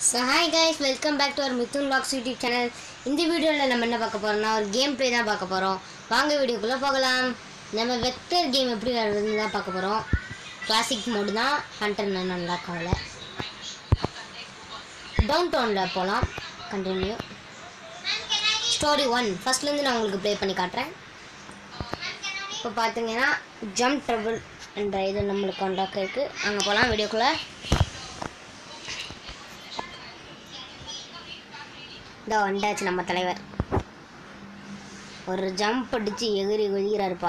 so hi guys welcome back to our Mithun logs YouTube channel இந்த வீடியோவில் நம்ம என்ன பார்க்க போகிறோம்னா ஒரு கேம் ப்ளே தான் பார்க்க போகிறோம் வாங்க வீடியோக்குள்ளே போகலாம் நம்ம வெக்டர் கேம் எப்படி விளையாடுறதுன்னு தான் பார்க்க போகிறோம் கிளாசிக் மோடு தான் ஹண்டர் நல்லா கவலை டவுன் டவுனில் போகலாம் கண்டினியூ ஸ்டோரி ஒன் ஃபஸ்ட்லேருந்து நான் உங்களுக்கு ப்ளே பண்ணி காட்டுறேன் இப்போ பார்த்தீங்கன்னா ஜம்ப் ட்ரபிள் என்ற இது நம்மளுக்கு அண்டாக்க இருக்குது அங்கே போகலாம் வீடியோக்குள்ளே இதோ வந்தாச்சு நம்ம தலைவர் ஒரு ஜம்ப் அடிச்சு எகிரி குதிக்கிறாருப்பா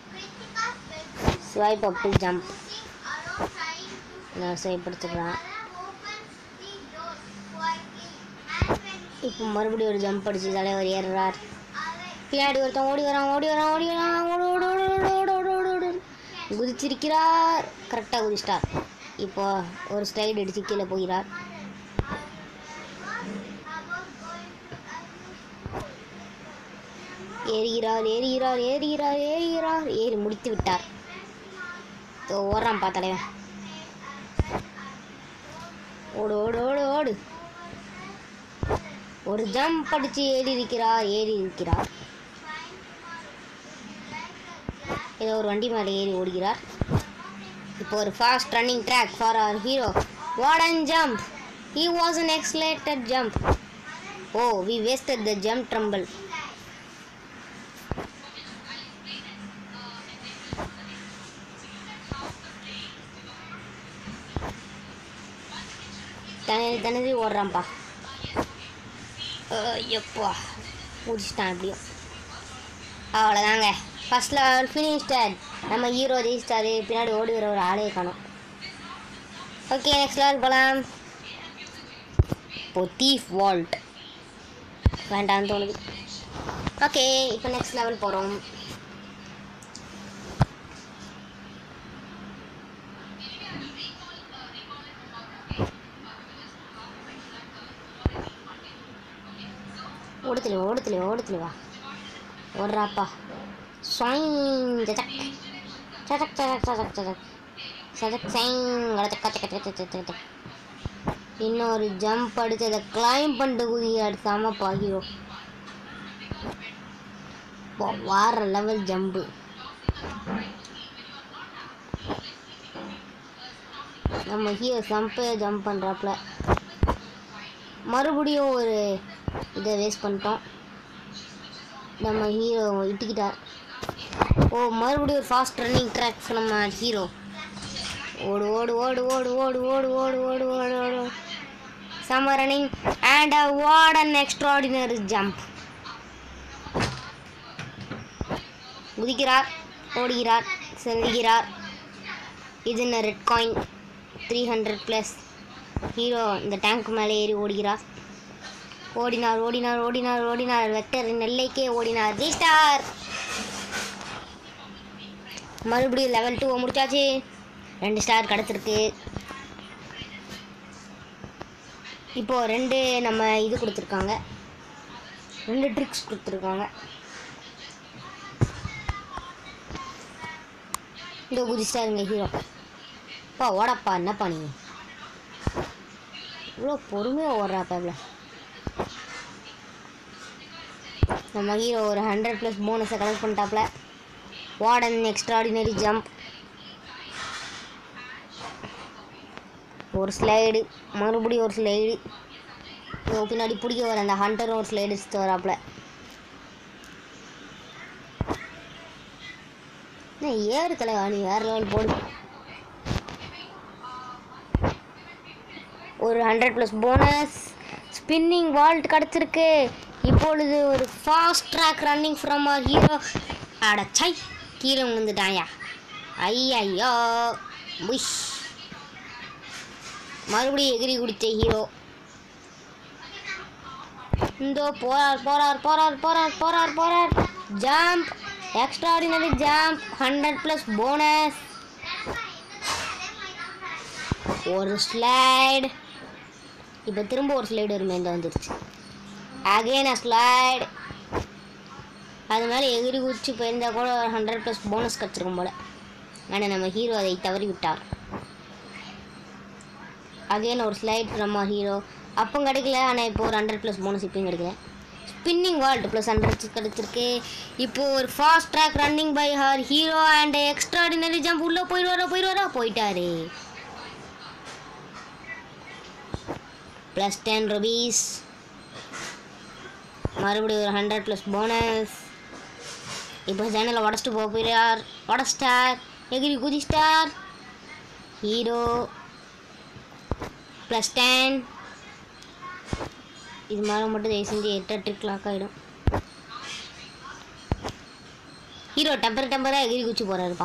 ஸ்வைப் அப் ஜம்ப் நான் ஸ்வைப் எடுத்துக்கலாம் இப்போ மறுபடியும் ஒரு ஜம்ப் அடிச்சு தலைவர் ஏறுறார் பின்னாடி ஒருத்தன் ஓடி வரான் ஓடி வரான் ஓடி வரான் ஓடு ஓடு ஓடு ஓடு ஓடு ஓடு ஓடு ஓடு குதிச்சிருக்கிறார் கரெக்டாக குதிச்சிட்டார் இப்போ ஒரு ஸ்லைடு அடித்து கீழே போகிறார் ஏறுகிறார் ஏறுகிறார் ஏறுகிறார் ஏறுகிறார் ஏறி முடித்து விட்டார் இதோ ஓடுறான் பா தலைவன் ஓடு ஓடு ஓடு ஓடு ஒரு ஜம்ப் அடிச்சு ஏறி இருக்கிறார் ஏறி இருக்கிறார் ஏதோ ஒரு வண்டி மேலே ஏறி ஓடுகிறார் இப்போ ஒரு fast running track for our hero what and jump he was an accelerated jump oh we wasted the jump trample தனது தனது ஓடுறான்ப்பா எப்பா முடிச்சிட்டான் எப்படியும் அவ்வளோதாங்க ஃபர்ஸ்ட் லெவல் ஃபினிஷ்டட் நம்ம ஹீரோ ஜெயிச்சிட்டாரு பின்னாடி ஓடி வர ஒரு ஆளே காணும் ஓகே நெக்ஸ்ட் லெவல் போகலாம் இப்போ தீஃப் வால்ட் வேண்டாம்னு தோணுது ஓகே இப்போ நெக்ஸ்ட் லெவல் போகிறோம் ஓடுத்துல ஓடுத்துல ஓடுத்துல வா ஓடுறாப்பா ஸ்வைங் சதக் சதக் சதக் சதக் சதக் சதக் சைங் சக்க சக்க சக்க சக்க சக்க இன்னொரு ஜம்ப் அடிச்சு அதை கிளைம் பண்ணிட்டு குதி அடிக்காம பாகிரோ வார லெவல் ஜம்பு நம்ம ஹீரோ சம்பைய ஜம்ப் பண்ணுறாப்புல மறுபடியும் ஒரு இதை வேஸ்ட் பண்ணிட்டோம் நம்ம ஹீரோ இட்டுக்கிட்டார் ஓ மறுபடியும் ஒரு ஃபாஸ்ட் ரன்னிங் ட்ராக் நம்ம ஹீரோ ஓடு ஓடு ஓடு ஓடு ஓடு ஓடு ஓடு ஓடு ஓடு ஓடு summer running and a what an extraordinary jump குதிக்கிறார் ஓடுகிறார் செல்கிறார் இது என்ன red coin three hundred plus hero இந்த டேங்க் மேலே ஏறி ஓடுகிறார் ஓடினார் ஓடினார் ஓடினார் ஓடினார் வெக்டரின் எல்லைக்கே ஓடினார் தி ஸ்டார் மறுபடியும் லெவல் டூ முடிச்சாச்சு ரெண்டு ஸ்டார் கிடச்சிருக்கு இப்போ ரெண்டு நம்ம இது கொடுத்துருக்காங்க ரெண்டு ட்ரிக்ஸ் கொடுத்துருக்காங்க இந்த குதிச்சிட்டாருங்க ஹீரோ அப்பா ஓடப்பா என்னப்பா நீ இவ்வளோ பொறுமையாக ஓடுறாப்பா இவ்வளோ நம்ம ஹீரோ ஒரு ஹண்ட்ரட் ப்ளஸ் போனஸை கலெக்ட் பண்ணிட்டாப்ல வாட் அண்ட் எக்ஸ்ட்ராடினரி ஜம்ப் ஒரு ஸ்லைடு மறுபடியும் ஒரு ஸ்லைடு பின்னாடி பிடிக்க வர அந்த ஹண்டரும் ஒரு ஸ்லைடு எடுத்துட்டு வராப்புல என்ன ஏறு தலைவா நீ வேறு லெவல் போடு ஒரு hundred plus bonus spinning vault கிடச்சிருக்கு இப்பொழுது ஒரு fast track running from our hero அடச்சை கீழே விழுந்துட்டாயா ஐயோ புஷ் மறுபடியும் எகிரி குடித்த ஹீரோ இந்தோ போறார் போறார் போறார் போறார் போறார் போறார் jump extraordinary jump hundred plus bonus ஒரு ஸ்லைடு இப்போ திரும்ப ஒரு ஸ்லைடு வருமே இந்த வந்துருச்சு அகைன் அ ஸ்லைடு அது மேலே எகிரி குதிச்சு போயிருந்தா கூட ஒரு ஹண்ட்ரட் ப்ளஸ் போனஸ் கிடச்சிருக்கும் போல ஆனால் நம்ம ஹீரோ அதை தவறி விட்டார் அகைன் ஒரு ஸ்லைட் நம்ம ஹீரோ அப்போ கிடைக்கல ஆனால் இப்போ ஒரு ஹண்ட்ரட் ப்ளஸ் போனஸ் இப்பயும் கிடைக்கல ஸ்பின்னிங் வால்ட் ப்ளஸ் ஹண்ட்ரட் கிடைச்சிருக்கு இப்போ ஒரு fast track running by her hero and extraordinary jump உள்ளே போயிடுவாரா போயிடுவாரா போயிட்டாரு ப்ளஸ் டென் ருபீஸ் மறுபடியும் ஒரு ஹண்ட்ரட் ப்ளஸ் போனஸ் இப்போ சேனலை உடச்சிட்டு போக போயிடார் உடச்சிட்டார் எகிரி குதிச்சிட்டார் ஹீரோ ப்ளஸ் டென் இது மாதிரி மட்டும் தயவு செஞ்சு எட்டு ட்ரிக் லாக் ஆகிடும் ஹீரோ டெம்பர் டெம்பராக எகிரி குச்சி போகிறாருப்பா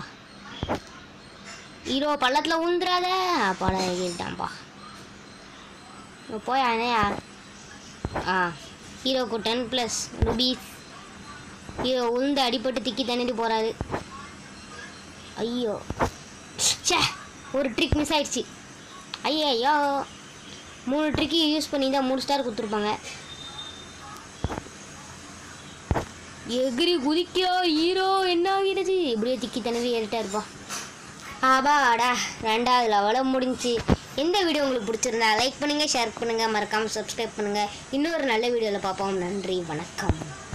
ஹீரோ பள்ளத்தில் உந்துறாத அப்பாடா எகிரிட்டான்ப்பா இப்போ போய் அணையா ஆ ஹீரோக்கு டென் ப்ளஸ் ருபீஸ் ஹீரோ உளுந்து அடிபட்டு திக்கி தண்ணிட்டு போகிறாரு ஐயோ ச்சே ஒரு ட்ரிக் மிஸ் ஆயிடுச்சு ஐயோ மூணு ட்ரிக்கு யூஸ் பண்ணி தான் மூணு ஸ்டார் கொடுத்துருப்பாங்க எகிரி குதிக்கிறோ ஹீரோ என்ன ஆகிடுச்சு இப்படியே திக்கி தண்ணி ஏறிட்டா இருப்பா ஆபாடா ரெண்டாவது லெவலில் முடிஞ்சுச்சு இந்த வீடியோ உங்களுக்கு பிடிச்சிருந்தா லைக் பண்ணுங்கள் ஷேர் பண்ணுங்கள் மறக்காமல் சப்ஸ்கிரைப் பண்ணுங்கள் இன்னொரு நல்ல வீடியோவில் பார்ப்போம் நன்றி வணக்கம்